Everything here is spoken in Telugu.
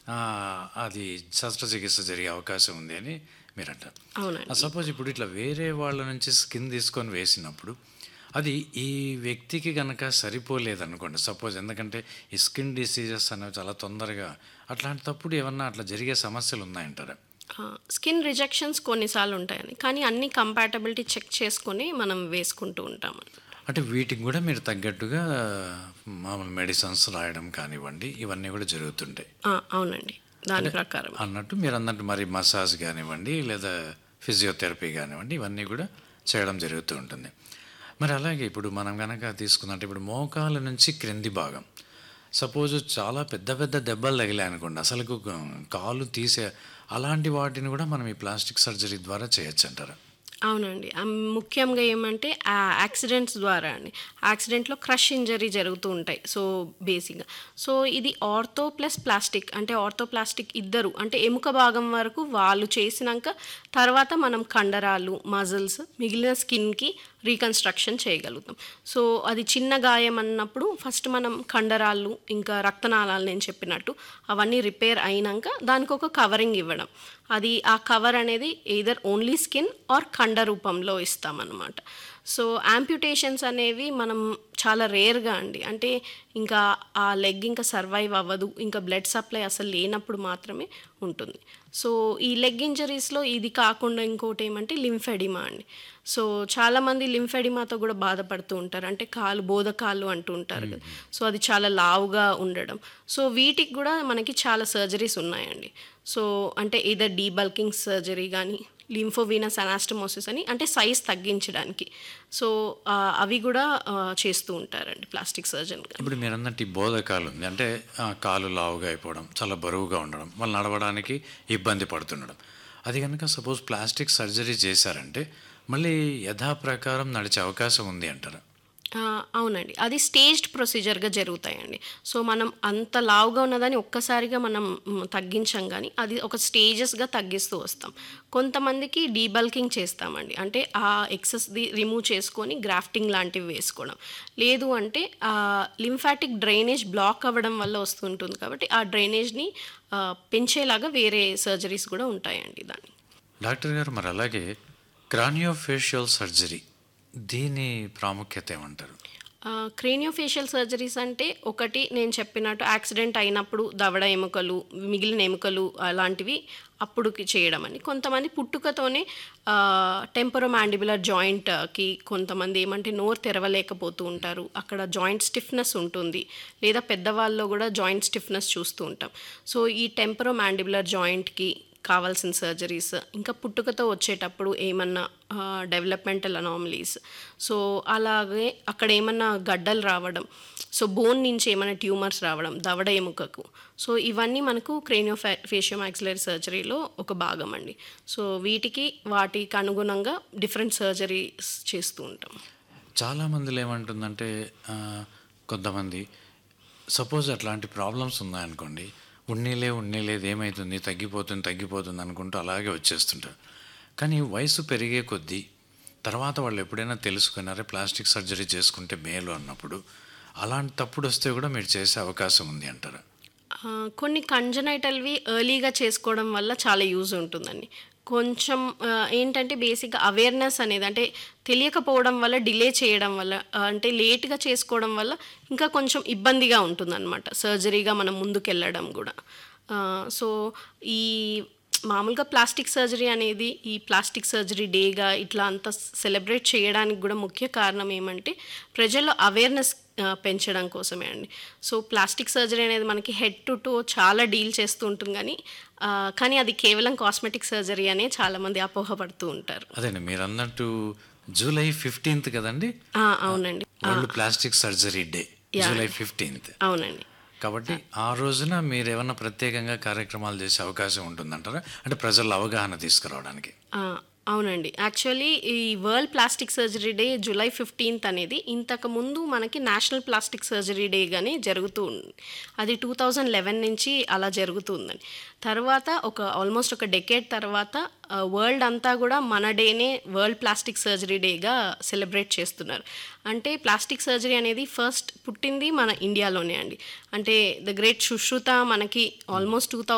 ఆ, అది శస్త్రచికిత్స జరిగే అవకాశం ఉంది అని మీరు అంటారు అవునండి సపోజ్ ఇప్పుడు ఇట్లా వేరే వాళ్ళ నుంచి స్కిన్ తీసుకొని వేసినప్పుడు అది ఈ వ్యక్తికి కనుక సరిపోలేదనుకోండి సపోజ్ ఎందుకంటే ఈ స్కిన్ డిసీజెస్ అనేవి చాలా తొందరగా అట్లాంటప్పుడు ఏమన్నా అట్లా జరిగే సమస్యలు ఉన్నాయంటారా స్కిన్ రిజెక్షన్స్ కొన్నిసార్లు ఉంటాయండి కానీ అన్ని కంపాటబిలిటీ చెక్ చేసుకొని మనం వేసుకుంటూ ఉంటామండి అంటే వీటికి కూడా మీరు తగ్గట్టుగా మామూలు మెడిసిన్స్ రాయడం కానివ్వండి ఇవన్నీ కూడా జరుగుతుంటాయి ఆ, అవునండి దాని ప్రకారం అన్నట్టు మీరు అన్నట్టు మరి మసాజ్ కానివ్వండి లేదా ఫిజియోథెరపీ కానివ్వండి ఇవన్నీ కూడా చేయడం జరుగుతూ ఉంటుంది మరి అలాగే ఇప్పుడు మనం కనుక తీసుకున్నట్టు ఇప్పుడు మోకాల నుంచి క్రింది భాగం సపోజ్ చాలా పెద్ద పెద్ద దెబ్బలు తగిలాయి అనుకోండి అసలు కాలు తీసే అలాంటి వాటిని కూడా మనం ఈ ప్లాస్టిక్ సర్జరీ ద్వారా చేయొచ్చు అంటారా అవునండి ఆ ముఖ్యంగా ఏమంటే ఆ యాక్సిడెంట్స్ ద్వారా అండి యాక్సిడెంట్లో క్రష్ ఇంజరీ జరుగుతూ ఉంటాయి సో బేసిక్గా సో ఇది ఆర్థో ప్లస్ ప్లాస్టిక్ అంటే ఆర్థో ప్లాస్టిక్ ఇద్దరు అంటే ఎముక భాగం వరకు వాళ్ళు చేసినాక తర్వాత మనం కండరాలు మజిల్స్ మిగిలిన స్కిన్కి రీకన్స్ట్రక్షన్ చేయగలుగుతాం సో అది చిన్న గాయం అన్నప్పుడు ఫస్ట్ మనం కండరాలు ఇంకా రక్తనాళాలు నేను చెప్పినట్టు అవన్నీ రిపేర్ అయినాక దానికి ఒక కవరింగ్ ఇవ్వడం అది ఆ కవర్ అనేది ఎయిదర్ ఓన్లీ స్కిన్ ఆర్ కండ రూపంలో ఇస్తామన్నమాట సో యాంప్యుటేషన్స్ అనేవి మనం చాలా రేర్గా అండి అంటే ఇంకా ఆ లెగ్ ఇంకా సర్వైవ్ అవ్వదు ఇంకా బ్లడ్ సప్లై అసలు లేనప్పుడు మాత్రమే ఉంటుంది సో ఈ లెగ్ ఇంజరీస్లో ఇది కాకుండా ఇంకోటి ఏమంటే లింఫెడిమా అండి సో చాలామంది లింఫెడిమాతో కూడా బాధపడుతూ ఉంటారు అంటే కాలు బోధకాలు అంటూ ఉంటారు కదా సో అది చాలా లావుగా ఉండడం సో వీటికి కూడా మనకి చాలా సర్జరీస్ ఉన్నాయండి సో అంటే ఇదర్ డీబల్కింగ్ సర్జరీ కానీ లింఫోవీనస్ అనాస్టమోసిస్ అని అంటే సైజ్ తగ్గించడానికి సో ఆ, అవి కూడా ఆ, చేస్తూ ఉంటారండి ప్లాస్టిక్ సర్జన్ ఇప్పుడు మీరు అన్నట్టు ఈ బోధకాలు ఉంది అంటే ఆ, కాలు లావుగా అయిపోవడం చాలా బరువుగా ఉండడం వాళ్ళు నడవడానికి ఇబ్బంది పడుతుండడం అది కనుక సపోజ్ ప్లాస్టిక్ సర్జరీ చేశారంటే మళ్ళీ యథాప్రకారం నడిచే అవకాశం ఉంది అంటారా ఆ, అవునండి అది స్టేజ్డ్ ప్రొసీజర్గా జరుగుతాయండి సో మనం అంత లావుగా ఉన్నదాన్ని ఒక్కసారిగా మనం మ్, తగ్గించం కానీ అది ఒక స్టేజెస్గా తగ్గిస్తూ వస్తాం కొంతమందికి డీబల్కింగ్ చేస్తామండి అంటే ఆ ఎక్సెస్ది రిమూవ్ చేసుకొని గ్రాఫ్టింగ్ లాంటివి వేసుకోవడం లేదు అంటే ఆ లింఫాటిక్ డ్రైనేజ్ బ్లాక్ అవ్వడం వల్ల వస్తుంటుంది కాబట్టి ఆ డ్రైనేజ్ని ఆ, పెంచేలాగా వేరే సర్జరీస్ కూడా ఉంటాయండి దాన్ని డాక్టర్ గారు మరి అలాగే క్రానియోఫేషియల్ సర్జరీ దీని ప్రాముఖ్యత ఏమంటారు క్రేనియోఫేషియల్ సర్జరీస్ అంటే ఒకటి నేను చెప్పినట్టు యాక్సిడెంట్ అయినప్పుడు దవడ ఎముకలు మిగిలిన ఎముకలు అలాంటివి అప్పుడు చేయడం అని కొంతమంది పుట్టుకతోనే టెంపరోమాండిబులర్ జాయింట్కి కొంతమంది ఏమంటే నోరు తెరవలేకపోతూ ఉంటారు అక్కడ జాయింట్ స్టిఫ్నెస్ ఉంటుంది లేదా పెద్దవాళ్ళలో కూడా జాయింట్ స్టిఫ్నెస్ చూస్తూ ఉంటాం సో ఈ టెంపరోమాండిబులర్ జాయింట్కి కావాల్సిన సర్జరీస్ ఇంకా పుట్టుకతో వచ్చేటప్పుడు ఏమన్నా డెవలప్మెంటల్ అనామలీస్ సో అలాగే అక్కడ ఏమన్నా గడ్డలు రావడం సో బోన్ నుంచి ఏమైనా ట్యూమర్స్ రావడం దవడ ఎముకకు సో ఇవన్నీ మనకు క్రేనియో ఫేషియో మ్యాక్సిలరీ సర్జరీలో ఒక భాగం అండి సో వీటికి వాటికి అనుగుణంగా డిఫరెంట్ సర్జరీస్ చేస్తూ ఉంటాం చాలా మందిలో ఏమంటుందంటే ఆ, కొంతమంది సపోజ్ అట్లాంటి ప్రాబ్లమ్స్ ఉన్నాయనుకోండి ఉన్నీలే ఉన్నీలేదు ఏమవుతుంది తగ్గిపోతుంది తగ్గిపోతుంది అనుకుంటూ అలాగే వచ్చేస్తుంటారు కానీ వయసు పెరిగే కొద్దీ తర్వాత వాళ్ళు ఎప్పుడైనా తెలుసుకున్నారే ప్లాస్టిక్ సర్జరీ చేసుకుంటే మేలు అన్నప్పుడు అలాంటి తప్పుడు వస్తే కూడా మీరు చేసే అవకాశం ఉంది అంటారా ఆ, కొన్ని కంజనైటల్వి ఎర్లీగా చేసుకోవడం వల్ల చాలా యూజ్ ఉంటుందండి కొంచెం ఆ, ఏంటంటే బేసిక్గా అవేర్నెస్ అనేది అంటే తెలియకపోవడం వల్ల డిలే చేయడం వల్ల ఆ, అంటే లేట్గా చేసుకోవడం వల్ల ఇంకా కొంచెం ఇబ్బందిగా ఉంటుందన్నమాట సర్జరీగా మనం ముందుకెళ్ళడం కూడా ఆ, సో ఈ మామూలుగా ప్లాస్టిక్ సర్జరీ అనేది ఈ ప్లాస్టిక్ సర్జరీ డేగా ఇట్లా అంతా సెలబ్రేట్ చేయడానికి కూడా ముఖ్య కారణం ఏమంటే ప్రజల్లో అవేర్నెస్ పెంచడం కోసమే అండి సో ప్లాస్టిక్ సర్జరీ అనేది మనకి హెడ్ టు టో చాలా డీల్ చేస్తూ ఉంటుంది కానీ ఆ, కానీ అది కేవలం కాస్మెటిక్ సర్జరీ అనే చాలామంది అపోహపడుతూ ఉంటారు అదేండి మీరు అన్నట్టు జూలై ఫిఫ్టీన్త్ కదండి ఆ, అవునండి world plastic surgery day July fifteenth అవునండి కాబట్టి ఆ రోజున మీరు ఏమన్నా ప్రత్యేకంగా కార్యక్రమాలు చేసే అవకాశం ఉంటుందంటారా అంటే ప్రజల అవగాహన తీసుకురావడానికి ఆ, అవునండి యాక్చువల్లీ ఈ world plastic surgery day July fifteenth అనేది ఇంతకు ముందు మనకి నేషనల్ ప్లాస్టిక్ సర్జరీ డేగానే జరుగుతూ ఉంది అది టూ థౌజండ్ లెవెన్ నుంచి అలా జరుగుతుందండి తర్వాత ఒక ఆల్మోస్ట్ ఒక డెకేడ్ తర్వాత వరల్డ్ అంతా కూడా మన డేనే వరల్డ్ ప్లాస్టిక్ సర్జరీ డేగా సెలబ్రేట్ చేస్తున్నారు అంటే ప్లాస్టిక్ సర్జరీ అనేది ఫస్ట్ పుట్టింది మన ఇండియాలోనే అండి అంటే ద గ్రేట్ సుశ్రుత మనకి ఆల్మోస్ట్ టూ